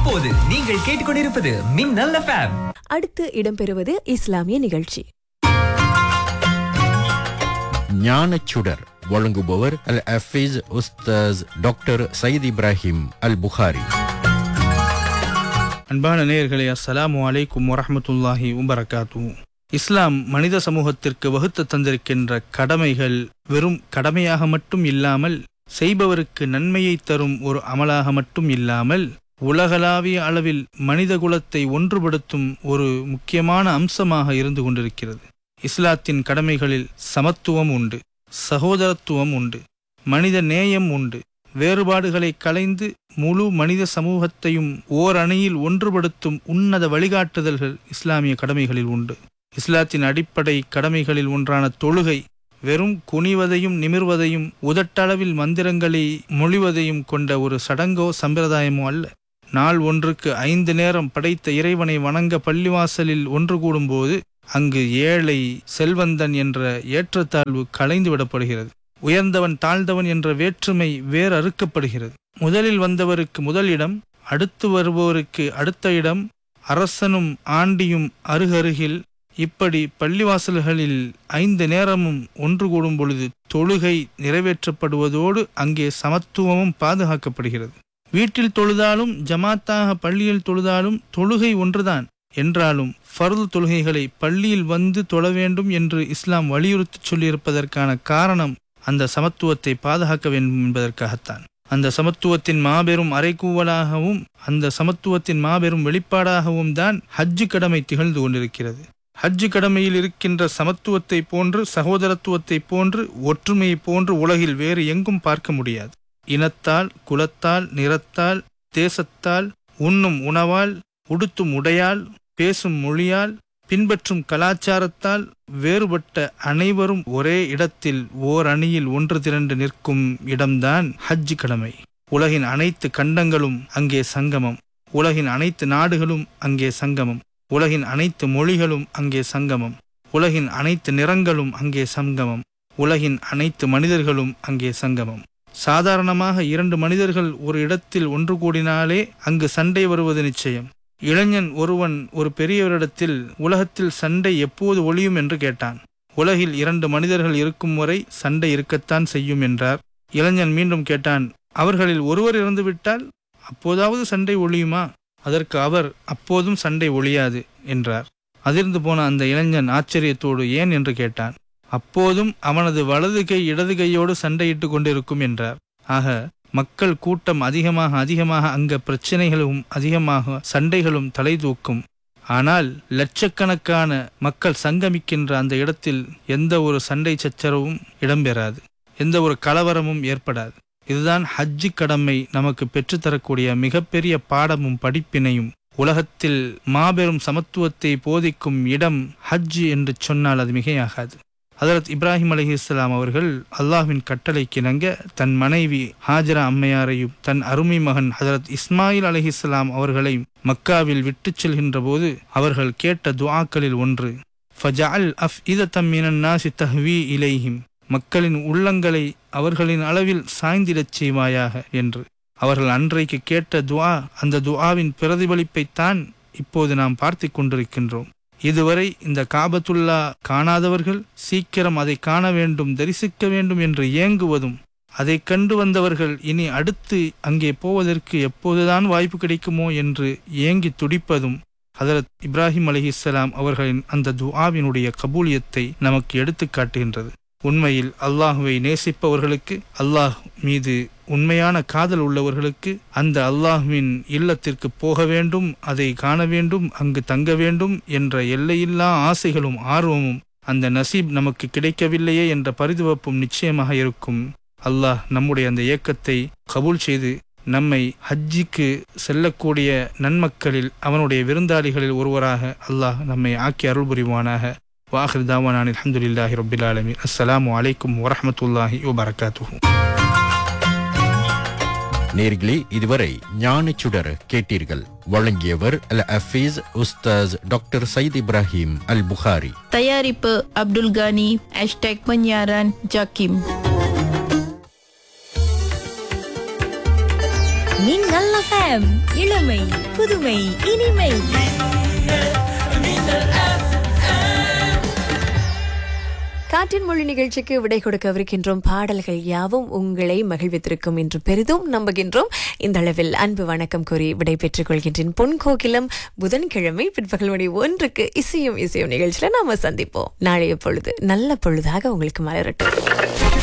இப்போது நீங்கள் கேட்டுக்கொண்டிருப்பது மின்னல் எஃப்எம் அடுத்து இடம்பெறுவது இஸ்லாமிய நிகழ்ச்சி ஞானச்சுடர் வழங்குபவர் அல் அஃபீஸ் உஸ்தாஸ் டாக்டர் சயீத் இப்ராஹிம் அல் புகாரி அன்பான நேயர்களே அஸ்ஸலாமு அலைக்கும் வரஹ்மத்துல்லாஹி வபரகாத்து இஸ்லாம் மனித சமூகத்திற்கு வகுத்து தந்திருக்கின்ற கடமைகள் வெறும் கடமையாக மட்டும் இல்லாமல் செய்பவருக்கு நன்மையை தரும் ஒரு அமலாக மட்டும் இல்லாமல் உலகளாவிய அளவில் மனித குலத்தை ஒன்றுபடுத்தும் ஒரு முக்கியமான அம்சமாக இருந்து கொண்டிருக்கிறது இஸ்லாத்தின் கடமைகளில் சமத்துவம் உண்டு சகோதரத்துவம் உண்டு மனித நேயம் உண்டு வேறுபாடுகளை களைந்து முழு மனித சமூகத்தையும் ஓர் அணியில் ஒன்றுபடுத்தும் உன்னத வழிகாட்டுதல்கள் இஸ்லாமிய கடமைகளில் உண்டு இஸ்லாத்தின் அடிப்படை கடமைகளில் ஒன்றான தொழுகை வெறும் குனிவதையும் நிமிர்வதையும் உதட்டளவில் மந்திரங்களை மொழிவதையும் கொண்ட ஒரு சடங்கோ சம்பிரதாயமோ அல்ல நாள் ஒன்றுக்கு ஐந்து நேரம் படைத்த இறைவனை வணங்க பள்ளிவாசலில் ஒன்று கூடும்போது அங்கு ஏழை செல்வந்தன் என்ற ஏற்றத்தாழ்வு களைந்து விடப்படுகிறது உயர்ந்தவன் தாழ்ந்தவன் என்ற வேற்றுமை வேறு அறுக்கப்படுகிறது முதலில் வந்தவருக்கு முதல் இடம் அடுத்து வருபவருக்கு அடுத்த இடம் அரசனும் ஆண்டியும் அருகருகில் இப்படி பள்ளிவாசல்களில் ஐந்து நேரமும் ஒன்று கூடும் பொழுது தொழுகை நிறைவேற்றப்படுவதோடு அங்கே சமத்துவமும் பாதுகாக்கப்படுகிறது வீட்டில் தொழுதாலும் ஜமாத்தாக பள்ளியில் தொழுதாலும் தொழுகை ஒன்றுதான் என்றாலும் ஃபர்து தொழுகைகளை பள்ளியில் வந்து தொழ வேண்டும் என்று இஸ்லாம் வலியுறுத்தி சொல்லியிருப்பதற்கான காரணம் அந்த சமத்துவத்தை பாதுகாக்க வேண்டும் என்பதற்காகத்தான் அந்த சமத்துவத்தின் மாபெரும் அறைகூவலாகவும் அந்த சமத்துவத்தின் மாபெரும் வெளிப்பாடாகவும் தான் ஹஜ்ஜு கடமை திகழ்ந்து கொண்டிருக்கிறது ஹஜ்ஜு கடமையில் இருக்கின்ற சமத்துவத்தை போன்று சகோதரத்துவத்தை போன்று ஒற்றுமையை போன்று உலகில் வேறு எங்கும் பார்க்க முடியாது இனத்தால் குலத்தால் நிறத்தால் தேசத்தால் உண்ணும் உணவால் உடுத்தும் உடையால் பேசும் மொழியால் பின்பற்றும் கலாச்சாரத்தால் வேறுபட்ட அனைவரும் ஒரே இடத்தில் ஓர் அணியில் ஒன்று திரண்டு நிற்கும் இடம்தான் ஹஜ் கடமை உலகின் அனைத்து கண்டங்களும் அங்கே சங்கமம் உலகின் அனைத்து நாடுகளும் அங்கே சங்கமம் உலகின் அனைத்து மொழிகளும் அங்கே சங்கமம் உலகின் அனைத்து நிறங்களும் அங்கே சங்கமம் உலகின் அனைத்து மனிதர்களும் அங்கே சங்கமம் சாதாரணமாக இரண்டு மனிதர்கள் ஒரு இடத்தில் ஒன்று கூடினாலே அங்கு சண்டை வருவது நிச்சயம் இளைஞன் ஒருவன் ஒரு பெரியவரிடத்தில் உலகத்தில் சண்டை எப்போது ஒளியும் என்று கேட்டான் உலகில் இரண்டு மனிதர்கள் இருக்கும் வரை சண்டை இருக்கத்தான் செய்யும் என்றார் இளைஞன் மீண்டும் கேட்டான் அவர்களில் ஒருவர் இறந்துவிட்டால் அப்போதாவது சண்டை ஒளியுமா அதற்கு அவர் அப்போதும் சண்டை ஒளியாது என்றார் அதிர்ந்து போன அந்த இளைஞன் ஆச்சரியத்தோடு ஏன் என்று கேட்டான் அப்போதும் அவனது வலது கை இடது கையோடு சண்டையிட்டு கொண்டிருக்கும் என்றார் ஆக மக்கள் கூட்டம் அதிகமாக அதிகமாக அங்க பிரச்சனைகளும் அதிகமாக சண்டைகளும் தலை தூக்கும் ஆனால் லட்சக்கணக்கான மக்கள் சங்கமிக்கின்ற அந்த இடத்தில் எந்த ஒரு சண்டை சச்சரவும் இடம்பெறாது எந்த ஒரு கலவரமும் ஏற்படாது இதுதான் ஹஜ்ஜு கடமை நமக்கு பெற்றுத்தரக்கூடிய மிகப்பெரிய பாடமும் படிப்பினையும் உலகத்தில் மாபெரும் சமத்துவத்தை போதிக்கும் இடம் ஹஜ் என்று சொன்னால் அது மிகையாகாது ஹதரத் இப்ராஹிம் அலஹி இஸ்லாம் அவர்கள் அல்லாஹ்வின் கட்டளைக்கிணங்க தன் மனைவி ஹாஜரா அம்மையாரையும் தன் அருமை மகன் ஹதரத் இஸ்மாயில் அலஹி இஸ்லாம் அவர்களை மக்காவில் விட்டுச் செல்கின்ற போது அவர்கள் கேட்ட துஆக்களில் ஒன்று ஃபஜால் அஃப் இதத்தம் நாசி தஹ்வி இலைஹிம் மக்களின் உள்ளங்களை அவர்களின் அளவில் சாய்ந்திடச் செய்வாயாக என்று அவர்கள் அன்றைக்கு கேட்ட துஆ அந்த துஆவின் பிரதிபலிப்பைத்தான் இப்போது நாம் பார்த்து கொண்டிருக்கின்றோம் இதுவரை இந்த காபத்துல்லா காணாதவர்கள் சீக்கிரம் அதை காண வேண்டும் தரிசிக்க வேண்டும் என்று ஏங்குவதும் அதை கண்டு வந்தவர்கள் இனி அடுத்து அங்கே போவதற்கு எப்போதுதான் வாய்ப்பு கிடைக்குமோ என்று ஏங்கி துடிப்பதும் ஹதரத் இப்ராஹிம் அலிஹிஸ்லாம் அவர்களின் அந்த துஆவினுடைய கபூலியத்தை நமக்கு எடுத்து காட்டுகின்றது உண்மையில் அல்லாஹுவை நேசிப்பவர்களுக்கு அல்லாஹ் மீது உண்மையான காதல் உள்ளவர்களுக்கு அந்த அல்லாஹுவின் இல்லத்திற்கு போக வேண்டும் அதை காண வேண்டும் அங்கு தங்க வேண்டும் என்ற எல்லையில்லா ஆசைகளும் ஆர்வமும் அந்த நசீப் நமக்கு கிடைக்கவில்லையே என்ற பரிதுவப்பும் நிச்சயமாக இருக்கும் அல்லாஹ் நம்முடைய அந்த இயக்கத்தை கபூல் செய்து நம்மை ஹஜ்ஜிக்கு செல்லக்கூடிய நன்மக்களில் அவனுடைய விருந்தாளிகளில் ஒருவராக அல்லாஹ் நம்மை ஆக்கி அருள் புரிவானாக வாஹிர் தாவானான் அலமதுல்லாஹி ரபில் ஆலமின் அஸ்ஸலாமு அலைக்கும் வரஹமத்துல்லாஹி வபரகாத்துஹூ நேர்களே இதுவரை ஞானச்சுடர் கேட்டீர்கள் வழங்கியவர் அல் அஃபீஸ் உஸ்தாஸ் டாக்டர் சயீத் இப்ராஹிம் அல் புகாரி தயாரிப்பு அப்துல் கானி ஹேஷ்டேக் பன்யாரான் ஜாக்கிம் மின்னல் FM இளமை புதுமை இனிமை காற்றின் மொழி நிகழ்ச்சிக்கு விடை கொடுக்கவிருக்கின்றோம் பாடல்கள் யாவும் உங்களை மகிழ்வித்திருக்கும் என்று பெரிதும் நம்புகின்றோம் இந்த அளவில் அன்பு வணக்கம் கூறி விடை பெற்றுக் கொள்கின்றேன் பொன் கோகிலம் புதன்கிழமை பிற்பகல் மணி ஒன்றுக்கு இசையும் இசையும் நிகழ்ச்சியில நாம சந்திப்போம் நாளைய பொழுது நல்ல பொழுதாக உங்களுக்கு மலரட்டும்